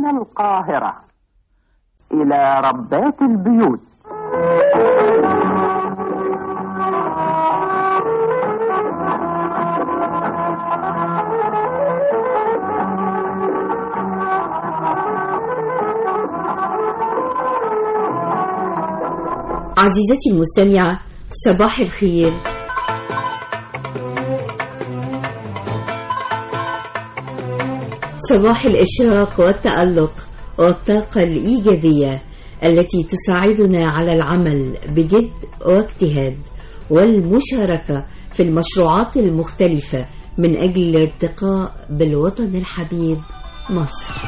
من القاهرة إلى ربات البيوت عزيزتي المستمعة صباح الخير صباح الإشراق والتألق والطاقة الإيجابية التي تساعدنا على العمل بجد واجتهاد والمشاركة في المشروعات المختلفة من أجل الارتقاء بالوطن الحبيب مصر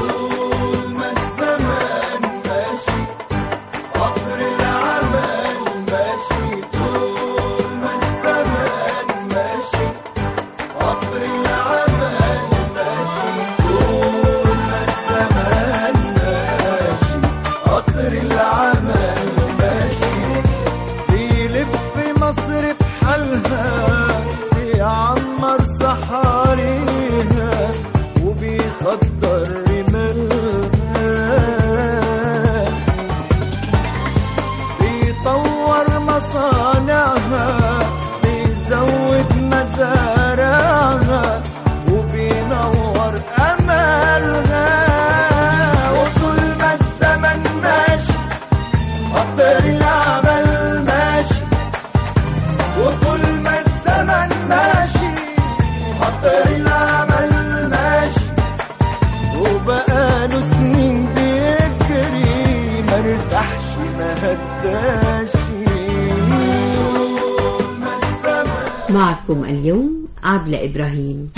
معكم اليوم عبلة إبراهيم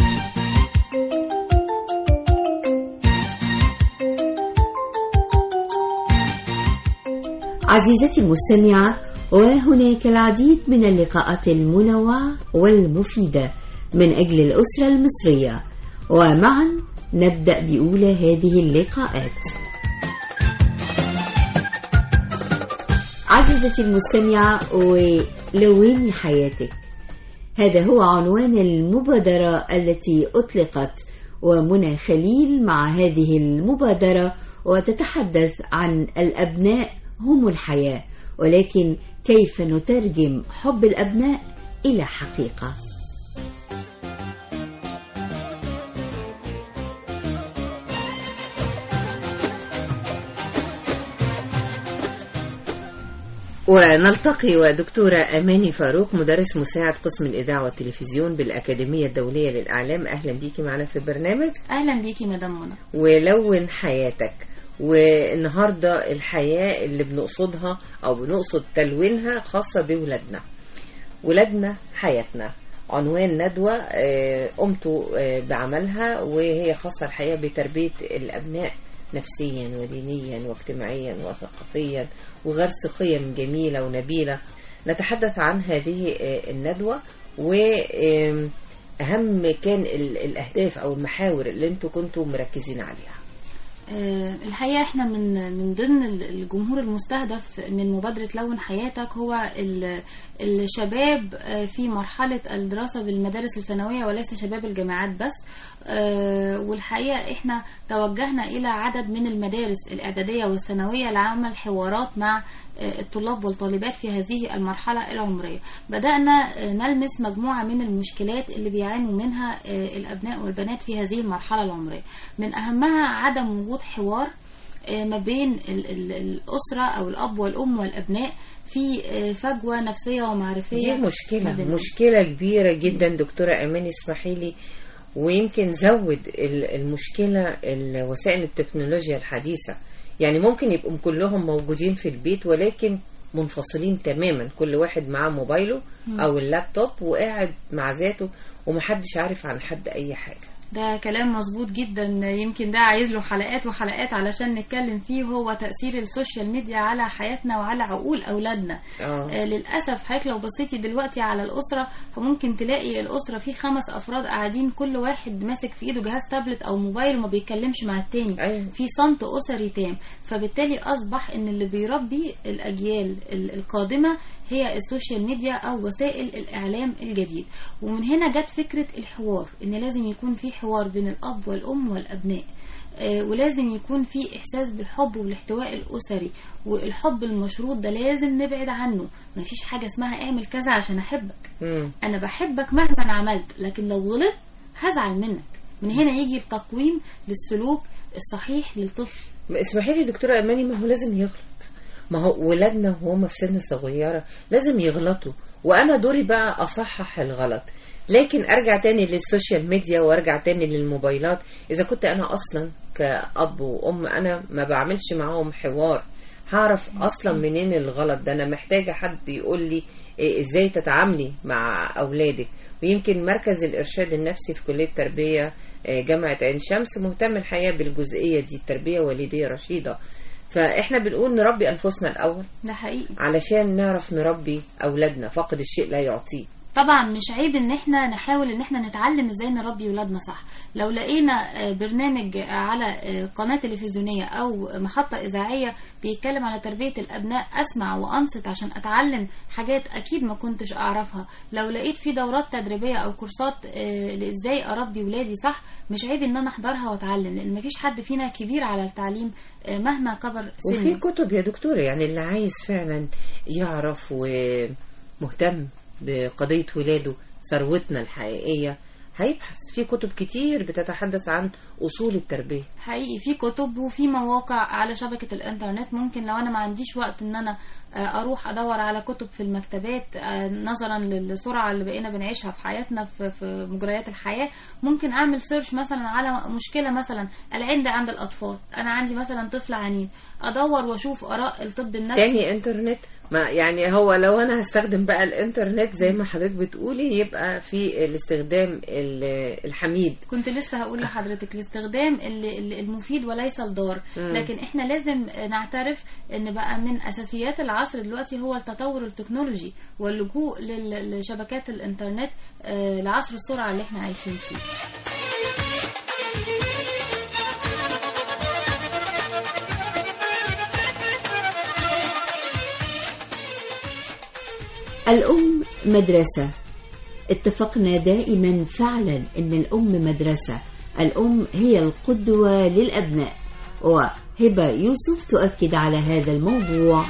عزيزتي المستمعة وهناك العديد من اللقاءات المنوعة والمفيدة من أجل الأسرة المصرية ومعا نبدأ بأولى هذه اللقاءات عزيزتي المستمعة ولوني حياتك هذا هو عنوان المبادرة التي أطلقت ومنى خليل مع هذه المبادرة وتتحدث عن الأبناء هم الحياة ولكن كيف نترجم حب الأبناء إلى حقيقة ونلتقي ودكتورة أماني فاروق مدرس مساعد قسم الإذاعة والتلفزيون بالأكاديمية الدولية للإعلام أهلا بيكي معنا في البرنامج أهلا بيكي مدام منى ولون حياتك والنهاردة الحياة اللي بنقصدها أو بنقصد تلوينها خاصة بولادنا ولادنا حياتنا عنوان ندوة قمت بعملها وهي خاصة الحقيقة بتربية الأبناء نفسيا ودينيا واجتماعيا وثقافيا وغرس قيم جميلة ونبيلة نتحدث عن هذه الندوة وأهم كان الأهداف أو المحاور اللي انتوا كنتوا مركزين عليها الحقيقة احنا من من ضمن الجمهور المستهدف من مبادرة لون حياتك هو الشباب في مرحلة الدراسة بالمدارس الثانوية وليس شباب الجامعات بس والحقيقة احنا توجهنا إلى عدد من المدارس الإعدادية والثانوية لعمل حوارات مع الطلاب والطالبات في هذه المرحلة العمرية بدأنا نلمس مجموعة من المشكلات اللي بيعانوا منها الأبناء والبنات في هذه المرحلة العمرية من أهمها عدم وجود حوار ما بين الأسرة أو الأب والأم والأبناء في فجوة نفسية ومعرفية دي مشكلة مشكلة كبيرة جدا دكتورة أماني اسمحي لي ويمكن زود المشكلة وسائل التكنولوجيا الحديثة يعني ممكن يبقوا كلهم موجودين في البيت ولكن منفصلين تماما كل واحد معاه موبايله او اللابتوب وقاعد مع ذاته ومحدش عارف عن حد اي حاجة ده كلام مظبوط جدا يمكن ده عايز له حلقات وحلقات علشان نتكلم فيه هو تأثير السوشيال ميديا على حياتنا وعلى عقول أولادنا آه. آه للأسف حضرتك لو بصيتي دلوقتي على الأسرة فممكن تلاقي الأسرة فيه خمس أفراد قاعدين كل واحد ماسك في إيده جهاز تابلت أو موبايل وما بيتكلمش مع التاني أيوة. في صمت أسري تام فبالتالي أصبح إن اللي بيربي الأجيال ال- القادمة هي السوشيال ميديا أو وسائل الإعلام الجديد ومن هنا جت فكرة الحوار إن لازم يكون في حوار بين الأب والأم والأبناء آه، ولازم يكون في احساس بالحب والاحتواء الاسري والحب المشروط ده لازم نبعد عنه مفيش حاجه اسمها اعمل كذا عشان احبك مم. انا بحبك مهما عملت لكن لو غلطت هزعل منك من هنا يجي التقويم للسلوك الصحيح للطفل اسمحي لي دكتورة أماني ما هو لازم يغلط ما هو ولادنا وهم في سن صغيرة لازم يغلطوا وأنا دوري بقى أصحح الغلط لكن أرجع تاني للسوشيال ميديا وأرجع تاني للموبايلات إذا كنت أنا أصلا كأب وأم أنا ما بعملش معاهم حوار هعرف أصلا منين الغلط ده أنا محتاجة حد يقول لي إيه إزاي تتعاملي مع أولادك ويمكن مركز الإرشاد النفسي في كلية التربية آه، جامعة عين شمس مهتم الحقيقة بالجزئية دي التربية والدية رشيدة فإحنا بنقول نربي أنفسنا الأول ده حقيقي علشان نعرف نربي أولادنا فقد الشيء لا يعطيه طبعا مش عيب ان احنا نحاول ان احنا نتعلم ازاي نربي ولادنا صح لو لقينا آه، برنامج على آه، قناة تلفزيونية او محطة اذاعية بيتكلم على تربية الابناء اسمع وانصت عشان اتعلم حاجات اكيد ما كنتش اعرفها لو لقيت في دورات تدريبية او كورسات آه، لازاي اربي ولادي صح مش عيب ان انا احضرها واتعلم لان مفيش حد فينا كبير على التعليم آه، مهما كبر وفي سنه كتب يا دكتورة يعني اللي عايز فعلا يعرف ومهتم بقضية ولاده ثروتنا الحقيقية هيبحث في كتب كتير بتتحدث عن أصول التربية حقيقي في كتب وفي مواقع على شبكة الانترنت ممكن لو انا ما عنديش وقت ان انا آه، اروح ادور على كتب في المكتبات آه، نظرا للسرعة اللي بقينا بنعيشها في حياتنا في, في مجريات الحياة ممكن اعمل سيرش مثلا على مشكلة مثلا العند عند الاطفال انا عندي مثلا طفل عنيد ادور واشوف اراء الطب النفسي تاني انترنت ما يعني هو لو انا هستخدم بقى الانترنت زي ما حضرتك بتقولي يبقى في الاستخدام ال- الحميد كنت لسه هقول لحضرتك الاستخدام ال- ال- المفيد وليس الضار مم. لكن احنا لازم نعترف ان بقى من اساسيات العصر دلوقتي هو التطور التكنولوجي واللجوء لل- لشبكات الانترنت آه، لعصر السرعه اللي احنا عايشين فيه الأم مدرسة اتفقنا دائما فعلا أن الأم مدرسة الأم هي القدوة للأبناء وهبة يوسف تؤكد على هذا الموضوع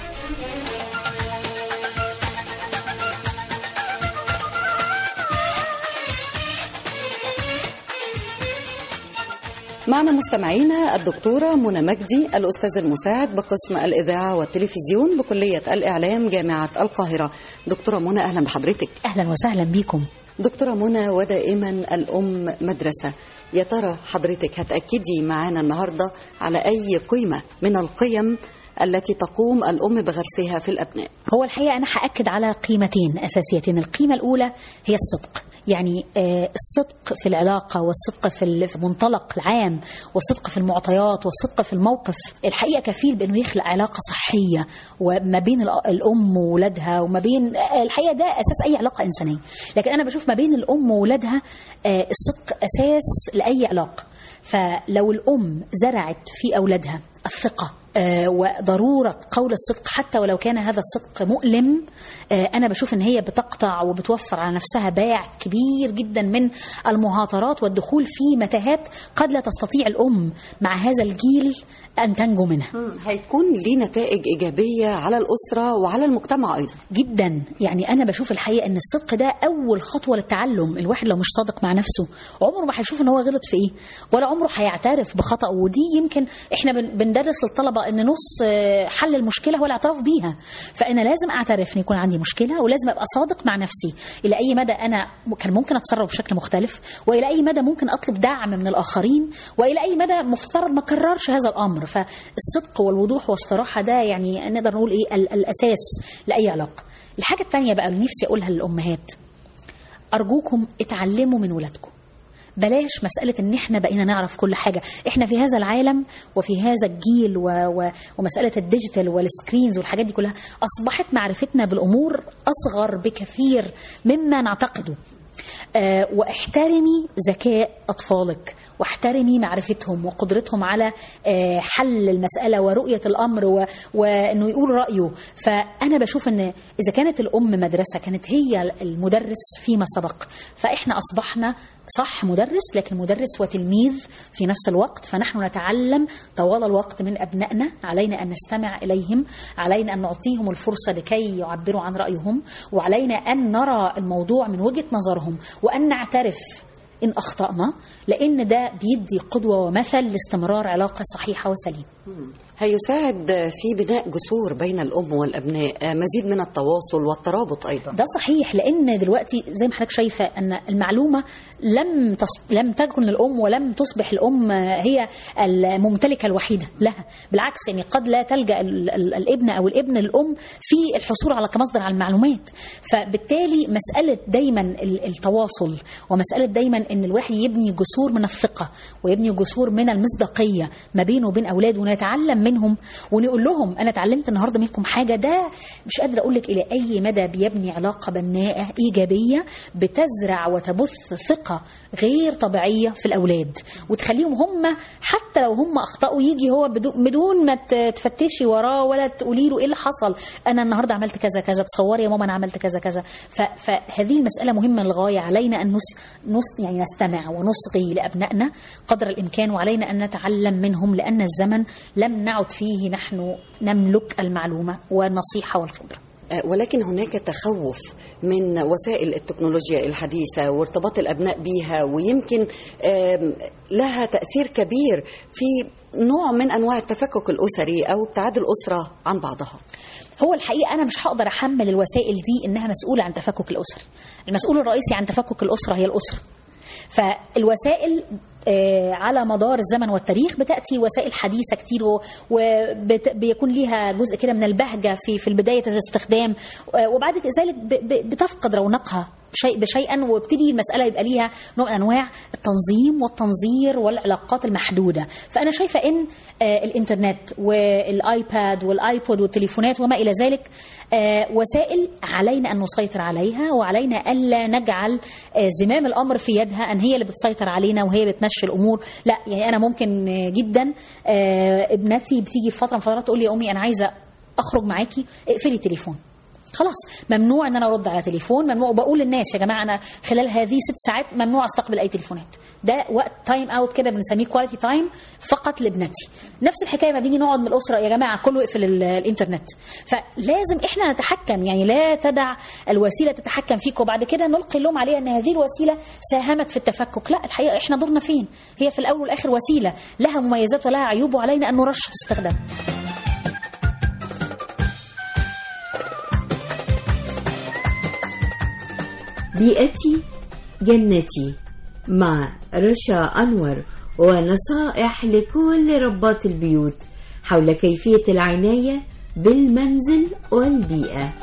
معنا مستمعينا الدكتورة منى مجدي الأستاذ المساعد بقسم الإذاعة والتلفزيون بكلية الإعلام جامعة القاهرة دكتورة منى أهلا بحضرتك اهلا وسهلا بيكم دكتورة منى ودائما الأم مدرسة يا ترى حضرتك هتأكدي معانا النهاردة على أي قيمة من القيم التي تقوم الأم بغرسها في الأبناء هو الحقيقه انا هاكد على قيمتين اساسيتين القيمه الاولى هي الصدق يعني آه، الصدق في العلاقه والصدق في ال- في المنطلق العام والصدق في المعطيات والصدق في الموقف الحقيقه كفيل بانه يخلق علاقه صحيه وما بين الأ- الام وولادها وما بين آه، الحقيقه ده اساس اي علاقه انسانيه لكن انا بشوف ما بين الام وولادها آه، الصدق اساس لاي علاقه فلو الام زرعت في اولادها الثقه آه، وضرورة قول الصدق حتى ولو كان هذا الصدق مؤلم آه، أنا بشوف إن هي بتقطع وبتوفر على نفسها باع كبير جدا من المهاترات والدخول في متاهات قد لا تستطيع الأم مع هذا الجيل أن تنجو منها هيكون ليه نتائج إيجابية على الأسرة وعلى المجتمع أيضا جدا يعني انا بشوف الحقيقه ان الصدق ده اول خطوه للتعلم الواحد لو مش صادق مع نفسه عمره ما هيشوف ان هو غلط في ايه ولا عمره هيعترف بخطأ ودي يمكن احنا بن- بندرس للطلبه ان نص آه، حل المشكله هو الاعتراف بيها فانا لازم اعترف ان يكون عندي مشكله ولازم ابقى صادق مع نفسي الى اي مدى انا كان ممكن اتصرف بشكل مختلف والى اي مدى ممكن اطلب دعم من الاخرين والى اي مدى مفترض ما اكررش هذا الامر فالصدق والوضوح والصراحه ده يعني نقدر نقول ايه ال- الاساس لاي علاقه الحاجه الثانيه بقى اللي نفسي اقولها للامهات ارجوكم اتعلموا من ولادكم بلاش مسألة إن إحنا بقينا نعرف كل حاجة، إحنا في هذا العالم وفي هذا الجيل و... و... ومسألة الديجيتال والسكرينز والحاجات دي كلها أصبحت معرفتنا بالأمور أصغر بكثير مما نعتقده. آه، واحترمي ذكاء أطفالك واحترمي معرفتهم وقدرتهم على آه، حل المسألة ورؤية الأمر و- وأنه يقول رأيه فأنا بشوف أن إذا كانت الأم مدرسة كانت هي المدرس فيما سبق فإحنا أصبحنا صح مدرس لكن مدرس وتلميذ في نفس الوقت فنحن نتعلم طوال الوقت من أبنائنا علينا أن نستمع إليهم علينا أن نعطيهم الفرصة لكي يعبروا عن رأيهم وعلينا أن نرى الموضوع من وجهة نظرهم وأن نعترف إن أخطأنا لأن ده بيدي قدوة ومثل لاستمرار علاقة صحيحة وسليمة هيساعد في بناء جسور بين الأم والأبناء مزيد من التواصل والترابط أيضا ده صحيح لان دلوقتي زي ما حضرتك شايفه ان المعلومه لم تص... لم تكن الام ولم تصبح الام هي الممتلكه الوحيده لها بالعكس يعني قد لا تلجا ال... ال... الابن او الابن الام في الحصول على كمصدر على المعلومات فبالتالي مساله دايما ال- التواصل ومساله دايما ان الواحد يبني جسور من الثقه ويبني جسور من المصداقيه ما بينه وبين اولاده ونتعلم منهم ونقول لهم انا اتعلمت النهارده منكم حاجه ده مش قادره اقول لك الى اي مدى بيبني علاقه بناءه ايجابيه بتزرع وتبث ثقه غير طبيعيه في الاولاد وتخليهم هم حتى لو هم اخطاوا يجي هو بدون بدون ما ت- تفتشي وراه ولا تقولي له ايه اللي حصل انا النهارده عملت كذا كذا تصوري يا ماما انا عملت كذا كذا ف- فهذه المساله مهمه للغايه علينا ان نس نس يعني نستمع ونصغي لابنائنا قدر الامكان وعلينا ان نتعلم منهم لان الزمن لم نعد فيه نحن نملك المعلومه والنصيحه والخبره آه، ولكن هناك تخوف من وسائل التكنولوجيا الحديثة وارتباط الأبناء بيها ويمكن آم، لها تأثير كبير في نوع من أنواع التفكك الأسري أو ابتعاد الأسرة عن بعضها هو الحقيقه انا مش هقدر احمل الوسائل دي انها مسؤوله عن تفكك الاسره المسؤول الرئيسي عن تفكك الاسره هي الاسره فالوسائل آه، على مدار الزمن والتاريخ بتاتي وسائل حديثه كتير وبيكون ليها جزء كده من البهجه في في بدايه الاستخدام آه، وبعد ذلك ب- ب- بتفقد رونقها شيء بشيئا وابتدي المساله يبقى ليها نوع من انواع التنظيم والتنظير والعلاقات المحدوده فانا شايفه ان آه، الانترنت والايباد والايبود والتليفونات وما الى ذلك آه، وسائل علينا ان نسيطر عليها وعلينا الا نجعل آه، زمام الامر في يدها ان هي اللي بتسيطر علينا وهي بتمشي الامور لا يعني انا ممكن آه، جدا آه، ابنتي بتيجي في فتره من فترات تقول لي يا امي انا عايزه اخرج معاكي اقفلي التليفون خلاص ممنوع ان انا ارد على تليفون ممنوع بقول للناس يا جماعه انا خلال هذه ست ساعات ممنوع استقبل اي تليفونات ده وقت تايم اوت كده بنسميه كواليتي تايم فقط لابنتي نفس الحكايه ما بنيجي نقعد من الاسره يا جماعه كله يقفل ال- الانترنت فلازم احنا نتحكم يعني لا تدع الوسيله تتحكم فيك وبعد كده نلقي اللوم عليها ان هذه الوسيله ساهمت في التفكك لا الحقيقه احنا دورنا فين هي في الاول والاخر وسيله لها مميزات ولها عيوب وعلينا ان نرشد استخدامها بيئتي جنتي مع رشا أنور ونصائح لكل ربات البيوت حول كيفية العناية بالمنزل والبيئة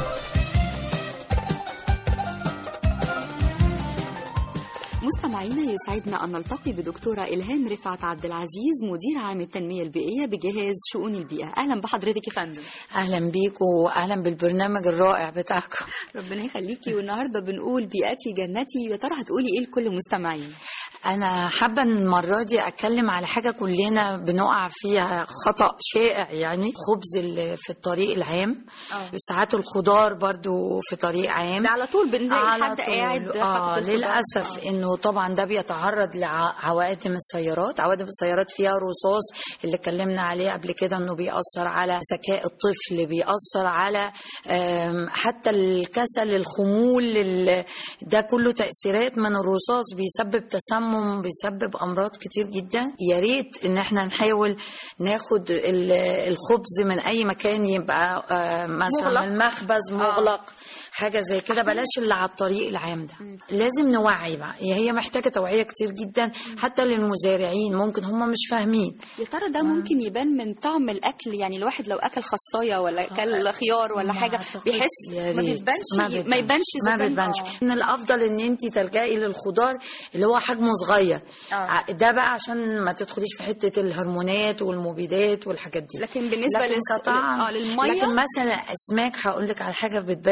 مستمعينا يسعدنا أن نلتقي بدكتورة إلهام رفعت عبد العزيز مدير عام التنمية البيئية بجهاز شؤون البيئة أهلا بحضرتك يا فندم اهلا بيكم واهلا بالبرنامج الرائع بتاعكم ربنا يخليكي والنهاردة بنقول بيئتي جنتي يا ترى هتقولي إيه لكل مستمعين انا حابه المره دي اتكلم على حاجه كلنا بنقع فيها خطا شائع يعني خبز ال- في الطريق العام ساعات الخضار برضو في طريق عام ده على طول بنلاقي على حد طول. قاعد اه حاطط الخضار. للاسف آه. انه طبعا ده بيتعرض لعوادم السيارات عوادم السيارات فيها رصاص اللي اتكلمنا عليه قبل كده انه بيأثر على ذكاء الطفل بيأثر على آم، حتى الكسل الخمول ال- ده كله تأثيرات من الرصاص بيسبب تسمم بيسبب امراض كتير جدا يا ريت ان احنا نحاول ناخد ال- الخبز من اي مكان يبقى آه، مثلا مغلق. المخبز مغلق حاجه زي كده بلاش اللي على الطريق العام ده لازم نوعي بقى هي محتاجه توعيه كتير جدا حتى للمزارعين ممكن هم مش فاهمين يا ترى ده ممكن يبان من طعم الأكل يعني الواحد لو أكل خصاية ولا أكل خيار ولا ما حاجة أعتقدش. بيحس يا ما ريت. بيبانش ما يبانش إذا ما كان- بيبانش آه. من الافضل ان انت تلجئي للخضار اللي هو حجمه صغير آه. ع- ده بقى عشان ما تدخليش في حته الهرمونات والمبيدات والحاجات دي لكن بالنسبة لكن للس- كطعم آه، للمية؟ لكن مثلا اسماك هقول لك على حاجه بتبان فيها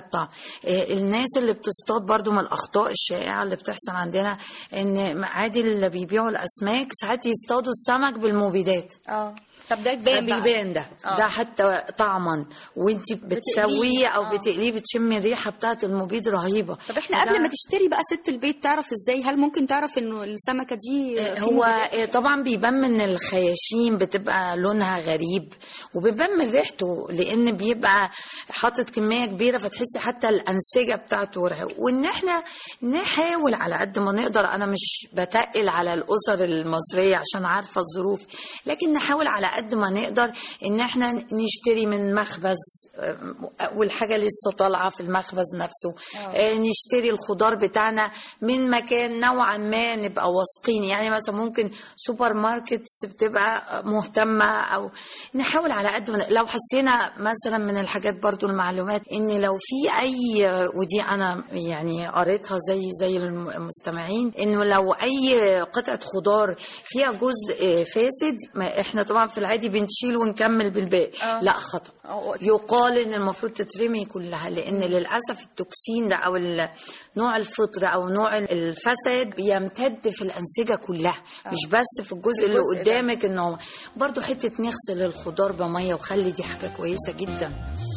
الطعم آه، الناس اللي بتصطاد برضو من الاخطاء الشائعه اللي بتحصل عندنا ان عادي اللي بيبيعوا الاسماك ساعات يصطادوا السمك بالمبيدات اه طب ده يبان بقى. بيبان ده آه. ده حتى طعما وانت بتسويه او آه. بتقليه بتشمي الريحه بتاعت المبيد رهيبه طب احنا قبل ما تشتري بقى ست البيت تعرف ازاي هل ممكن تعرف انه السمكه دي في هو مبيدات؟ طبعا بيبان من الخياشيم بتبقى لونها غريب وبيبان من ريحته لان بيبقى حاطط كميه كبيره فتحسي حتى الانسجه بتاعته ريحة. وان احنا نحاول على قد ما نقدر انا مش بتقل على الاسر المصريه عشان عارفه الظروف لكن نحاول على قد ما نقدر ان احنا نشتري من مخبز آه، والحاجه لسه طالعه في المخبز نفسه آه، نشتري الخضار بتاعنا من مكان نوعا ما نبقى واثقين يعني مثلا ممكن سوبر ماركتس بتبقى مهتمه او نحاول على قد ما لو حسينا مثلا من الحاجات برضو المعلومات ان لو في اي ودي انا يعني قريتها زي زي المستمعين انه لو اي قطعه خضار فيها جزء فاسد ما احنا طبعا في العادي بنشيل ونكمل بالباقي آه. لا خطا يقال ان المفروض تترمي كلها لان للاسف التوكسين ده او ال- نوع الفطر او نوع الفساد بيمتد في الانسجه كلها مش بس في الجزء اللي الجزء ده. قدامك ان هو برضو حته نغسل الخضار بميه وخلي دي حاجه كويسه جدا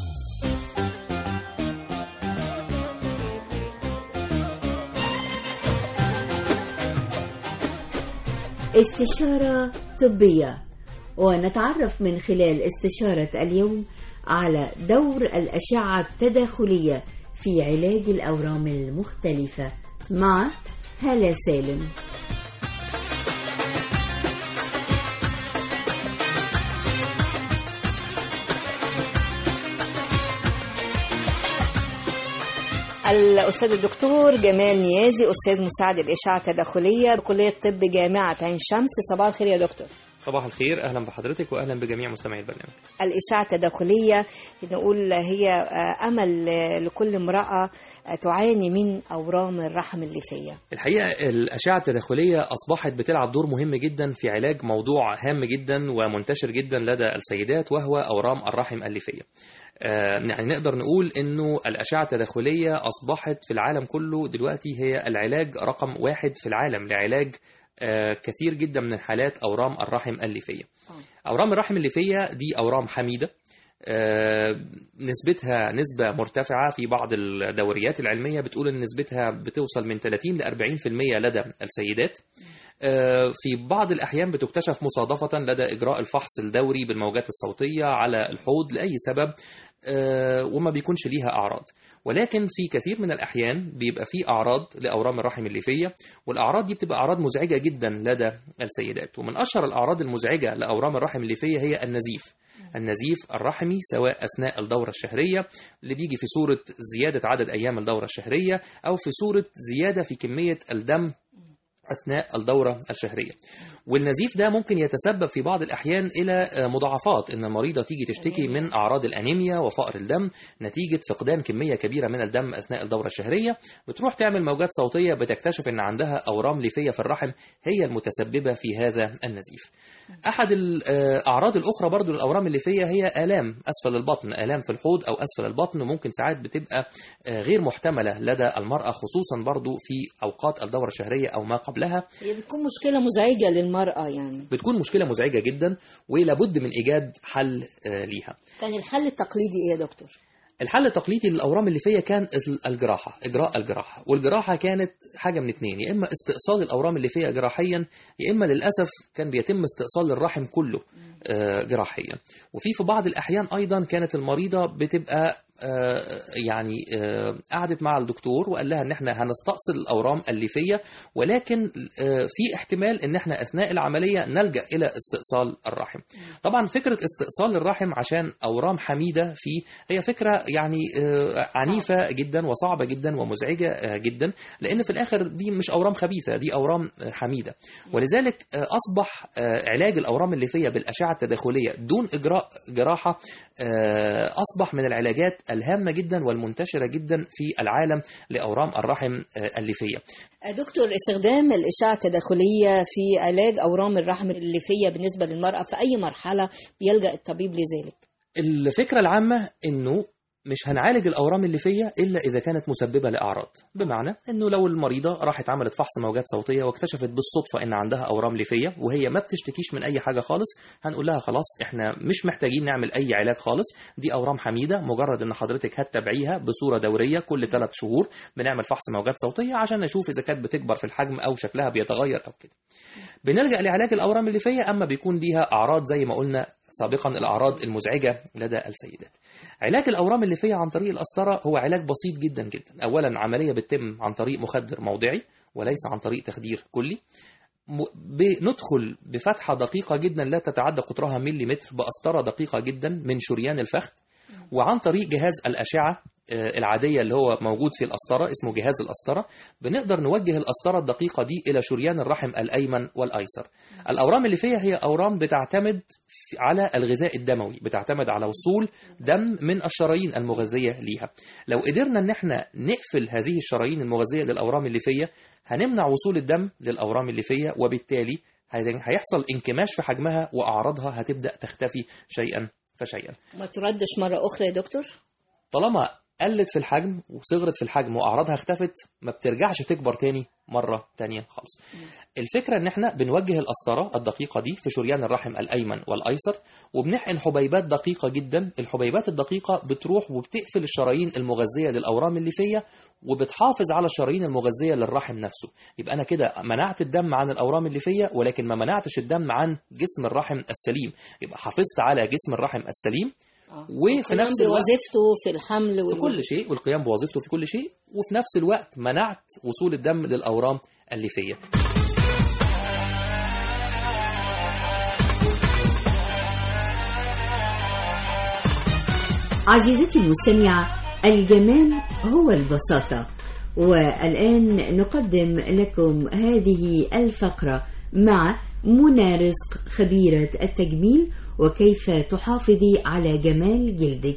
استشارة طبية ونتعرف من خلال استشارة اليوم على دور الأشعة التداخلية في علاج الأورام المختلفة مع هالة سالم الأستاذ الدكتور جمال نيازي أستاذ مساعد الإشعة التداخلية بكلية طب جامعة عين شمس صباح الخير يا دكتور صباح الخير اهلا بحضرتك واهلا بجميع مستمعي البرنامج الإشعة التداخلية نقول هي آه، أمل آه، لكل امرأة آه، تعاني من أورام الرحم الليفية الحقيقه الاشعه التداخليه اصبحت بتلعب دور مهم جدا في علاج موضوع هام جدا ومنتشر جدا لدى السيدات وهو اورام الرحم الليفيه آه، يعني نقدر نقول انه الاشعه التداخليه اصبحت في العالم كله دلوقتي هي العلاج رقم واحد في العالم لعلاج آه، كثير جدا من حالات اورام الرحم الليفيه اورام الرحم الليفيه دي اورام حميده آه، نسبتها نسبة مرتفعة في بعض الدوريات العلمية بتقول ان نسبتها بتوصل من 30 ل 40% لدى السيدات آه، في بعض الأحيان بتكتشف مصادفة لدى إجراء الفحص الدوري بالموجات الصوتية على الحوض لأي سبب آه، وما بيكونش ليها أعراض ولكن في كثير من الأحيان بيبقى في أعراض لأورام الرحم الليفية والأعراض دي بتبقى أعراض مزعجة جدا لدى السيدات ومن أشهر الأعراض المزعجة لأورام الرحم الليفية هي النزيف النزيف الرحمي سواء أثناء الدورة الشهرية اللي بيجي في صورة زيادة عدد أيام الدورة الشهرية أو في صورة زيادة في كمية الدم أثناء الدورة الشهرية والنزيف ده ممكن يتسبب في بعض الأحيان إلى مضاعفات إن المريضة تيجي تشتكي من أعراض الأنيميا وفقر الدم نتيجة فقدان كمية كبيرة من الدم أثناء الدورة الشهرية بتروح تعمل موجات صوتية بتكتشف إن عندها أورام ليفية في الرحم هي المتسببة في هذا النزيف أحد الأعراض الأخرى برضو للأورام الليفية هي آلام أسفل البطن آلام في الحوض أو أسفل البطن ممكن ساعات بتبقى غير محتملة لدى المرأة خصوصا برضو في أوقات الدورة الشهرية أو ما قبلها هي بتكون مشكلة مزعجة للمرأة يعني بتكون مشكلة مزعجة جدا ولابد من إيجاد حل آه، ليها كان الحل التقليدي إيه يا دكتور؟ الحل التقليدي للأورام الليفية كان الجراحة إجراء الجراحة والجراحة كانت حاجة من اتنين يا إما استئصال الأورام الليفية جراحيا يا إما للأسف كان بيتم استئصال الرحم كله آه، جراحيا وفي في بعض الأحيان أيضا كانت المريضة بتبقى آه، يعني آه، قعدت مع الدكتور وقال لها ان احنا هنستأصل الاورام الليفيه ولكن آه، في احتمال ان احنا اثناء العمليه نلجا الى استئصال الرحم. طبعا فكره استئصال الرحم عشان اورام حميده فيه هي فكره يعني آه، عنيفه جدا وصعبه جدا ومزعجه آه، جدا لان في الاخر دي مش اورام خبيثه دي اورام آه، حميده ولذلك آه، اصبح آه، علاج الاورام الليفيه بالاشعه التداخليه دون اجراء جراحه آه، اصبح من العلاجات الهامه جدا والمنتشره جدا في العالم لاورام الرحم آه، الليفيه. دكتور استخدام الإشعة التداخلية في علاج أورام الرحم الليفية بالنسبة للمرأة في أي مرحلة بيلجأ الطبيب لذلك الفكره العامه انه مش هنعالج الاورام الليفيه الا اذا كانت مسببه لاعراض بمعنى انه لو المريضه راحت عملت فحص موجات صوتيه واكتشفت بالصدفه ان عندها اورام ليفيه وهي ما بتشتكيش من اي حاجه خالص هنقول لها خلاص احنا مش محتاجين نعمل اي علاج خالص دي اورام حميده مجرد ان حضرتك هتتابعيها بصوره دوريه كل ثلاث شهور بنعمل فحص موجات صوتيه عشان نشوف اذا كانت بتكبر في الحجم او شكلها بيتغير او كده بنلجا لعلاج الاورام الليفيه اما بيكون ليها اعراض زي ما قلنا سابقا الاعراض المزعجه لدى السيدات. علاج الاورام الليفيه عن طريق القسطره هو علاج بسيط جدا جدا، اولا عمليه بتتم عن طريق مخدر موضعي وليس عن طريق تخدير كلي. م- بندخل بفتحه دقيقه جدا لا تتعدى قطرها مليمتر بقسطره دقيقه جدا من شريان الفخذ وعن طريق جهاز الاشعه آه، العاديه اللي هو موجود في القسطره اسمه جهاز القسطره بنقدر نوجه القسطره الدقيقه دي الى شريان الرحم الايمن والايسر. الاورام الليفيه هي اورام بتعتمد في- على الغذاء الدموي، بتعتمد على وصول دم من الشرايين المغذيه ليها. لو قدرنا ان احنا نقفل هذه الشرايين المغذيه للاورام الليفيه هنمنع وصول الدم للاورام الليفيه وبالتالي هي- هيحصل انكماش في حجمها واعراضها هتبدا تختفي شيئا فشيئا. ما تردش مرة أخرى يا دكتور طالما قلت في الحجم وصغرت في الحجم واعراضها اختفت ما بترجعش تكبر تاني مره تانية خالص الفكره ان احنا بنوجه القسطره الدقيقه دي في شريان الرحم الايمن والايسر وبنحقن حبيبات دقيقه جدا الحبيبات الدقيقه بتروح وبتقفل الشرايين المغذيه للاورام الليفيه وبتحافظ على الشرايين المغذيه للرحم نفسه يبقى انا كده منعت الدم عن الاورام الليفيه ولكن ما منعتش الدم عن جسم الرحم السليم يبقى حافظت على جسم الرحم السليم وفي قيام نفس الوقت بوظيفته في الحمل في وال... كل شيء والقيام بوظيفته في كل شيء وفي نفس الوقت منعت وصول الدم للأورام الليفية عزيزتي المستمعة الجمال هو البساطة والآن نقدم لكم هذه الفقرة مع منى رزق خبيرة التجميل وكيف تحافظي على جمال جلدك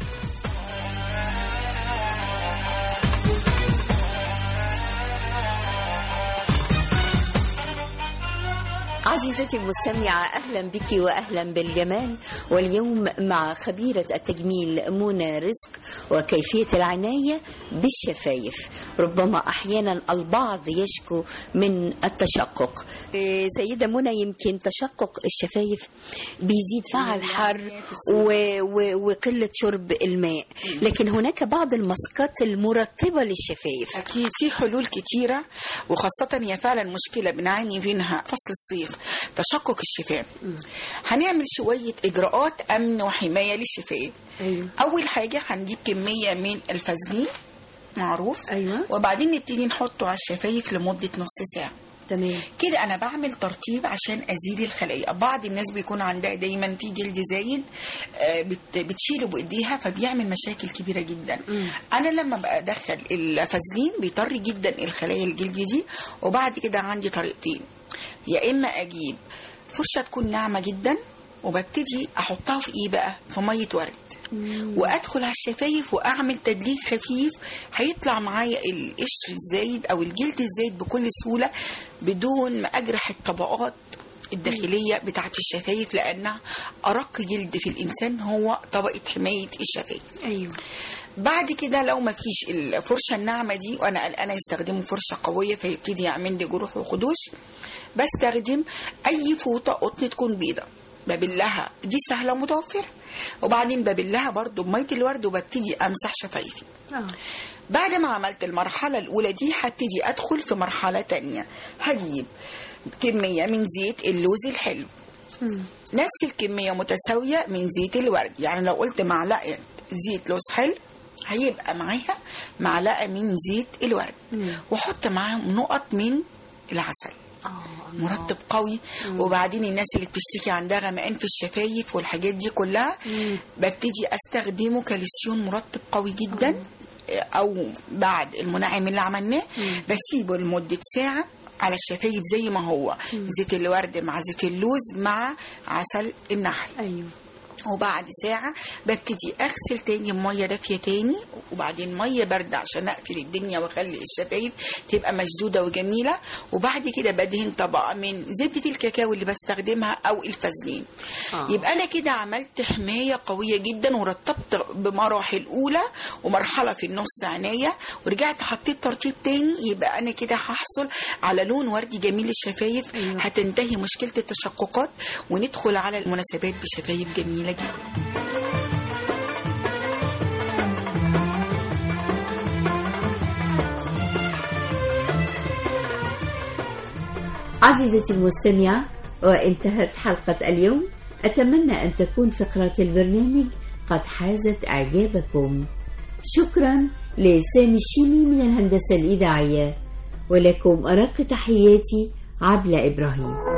عزيزتي المستمعة أهلا بك وأهلا بالجمال واليوم مع خبيرة التجميل منى رزق وكيفية العناية بالشفايف ربما أحيانا البعض يشكو من التشقق إيه، سيدة منى يمكن تشقق الشفايف بيزيد فعل الحر و- و- وقلة شرب الماء لكن هناك بعض الماسكات المرطبة للشفايف أكيد في حلول كتيرة وخاصة هي فعلا مشكلة بنعاني منها فصل الصيف تشقق الشفاف هنعمل شوية إجراءات أمن وحماية للشفاف أيوة. أول حاجة هنجيب كمية من الفازلين معروف أيوة. وبعدين نبتدي نحطه على الشفايف لمدة نص ساعة تمام كده انا بعمل ترطيب عشان ازيل الخلايا بعض الناس بيكون عندها دايما في جلد زايد آه، بت- بتشيله بايديها فبيعمل مشاكل كبيره جدا انا لما بدخل الفازلين بيطري جدا الخلايا الجلد دي وبعد كده عندي طريقتين يا اما اجيب فرشه تكون ناعمه جدا وببتدي احطها في ايه بقى في ميه ورد وادخل على الشفايف واعمل تدليك خفيف هيطلع معايا القشر الزايد او الجلد الزايد بكل سهوله بدون ما اجرح الطبقات الداخليه بتاعت الشفايف لانها ارق جلد في الانسان هو طبقه حمايه الشفايف أيوة بعد كده لو ما فيش الفرشه الناعمه دي وانا قلقانه يستخدموا فرشه قويه فيبتدي يعمل لي جروح وخدوش بستخدم اي فوطه قطن تكون بيضه ببلها دي سهله ومتوفره وبعدين ببلها برضو بميه الورد وببتدي امسح شفايفي بعد ما عملت المرحلة الأولى دي هبتدي أدخل في مرحلة تانية هجيب كمية من زيت اللوز الحلو نفس الكمية متساوية من زيت الورد يعني لو قلت معلقة زيت لوز حلو هيبقى معاها معلقة من زيت الورد وحط معاهم نقط من العسل مرطب قوي وبعدين الناس اللي بتشتكي عندها غمقان في الشفايف والحاجات دي كلها ببتدي استخدمه كالسيوم مرطب قوي جدا او بعد المنعم اللي عملناه بسيبه لمده ساعه على الشفايف زي ما هو زيت الورد مع زيت اللوز مع عسل النحل أيوة وبعد ساعة ببتدي أغسل تاني بمية دافية تاني وبعدين مية باردة عشان أقفل الدنيا وأخلي الشفايف تبقى مشدودة وجميلة وبعد كده بدهن طبقة من زبدة الكاكاو اللي بستخدمها أو الفازلين آه. يبقى أنا كده عملت حماية قوية جدا ورتبت بمراحل أولى ومرحلة في النص عناية ورجعت حطيت ترطيب تاني يبقى أنا كده هحصل على لون وردي جميل الشفايف هتنتهي مشكلة التشققات وندخل على المناسبات بشفايف جميلة جدا عزيزتي المستمعة وانتهت حلقة اليوم أتمنى أن تكون فقرة البرنامج قد حازت إعجابكم شكرا لسامي الشيمي من الهندسة الإذاعية ولكم أرق تحياتي عبلة إبراهيم